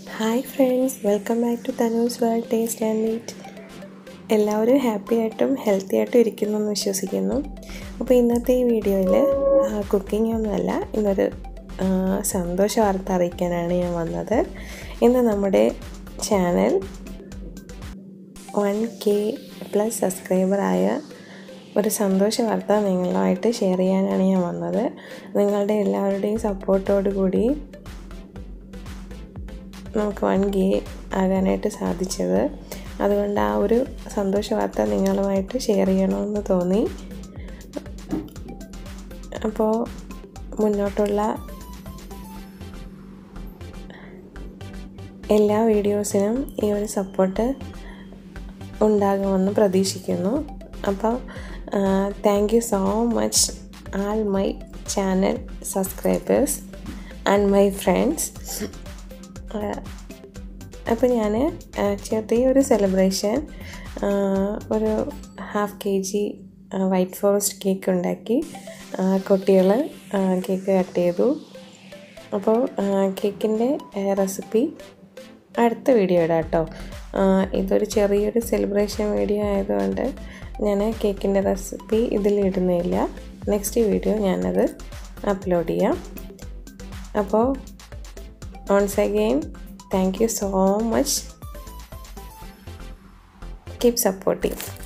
hi friends welcome back to Thanu's world taste and meet എല്ലാവരും happy ആയിട്ടും healthy ആയിട്ടും ഇരിക്കുന്നു എന്ന് വിശ്വസിക്കുന്നു അപ്പോൾ ഇന്നത്തെ ഈ വീഡിയോയിൽ കുക്കിംഗ് ഒന്നുമല്ല ഇന്നൊരു ആ, സന്തോഷ വാർത്ത അറിയിക്കാനാണ് ഞാൻ വന്നത് ഇന്ന് നമ്മുടെ ചാനൽ വൺ കെ പ്ലസ് സബ്സ്ക്രൈബറായ ഒരു സന്തോഷ വാർത്ത നിങ്ങളുമായിട്ട് ഷെയർ ചെയ്യാനാണ് ഞാൻ വന്നത് നിങ്ങളുടെ എല്ലാവരുടെയും സപ്പോർട്ടോടു കൂടി നമുക്ക് വൺ ഗേ ആകാനായിട്ട് സാധിച്ചത് അതുകൊണ്ട് ആ ഒരു സന്തോഷ വാർത്ത നിങ്ങളുമായിട്ട് ഷെയർ ചെയ്യണമെന്ന് തോന്നി അപ്പോൾ മുന്നോട്ടുള്ള എല്ലാ വീഡിയോസിനും ഈ ഒരു സപ്പോർട്ട് ഉണ്ടാകുമെന്ന് പ്രതീക്ഷിക്കുന്നു അപ്പോൾ thank you so much all my channel subscribers and my friends അപ്പോൾ ഞാൻ ചെറിയൊരു സെലിബ്രേഷൻ ഒരു half K G white forest cake ഉണ്ടാക്കി കുട്ടികൾ കേക്ക് കട്ട് ചെയ്തു അപ്പോൾ കേക്കിൻ്റെ റെസിപ്പി അടുത്ത വീഡിയോ ഇടാം കേട്ടോ ഇതൊരു ചെറിയൊരു സെലിബ്രേഷൻ വീഡിയോ ആയതുകൊണ്ട് ഞാൻ കേക്കിൻ്റെ റെസിപ്പി ഇതിൽ ഇടുന്നില്ല നെക്സ്റ്റ് വീഡിയോ ഞാനത് അപ്ലോഡ് ചെയ്യാം അപ്പോൾ once again thank you so much keep supporting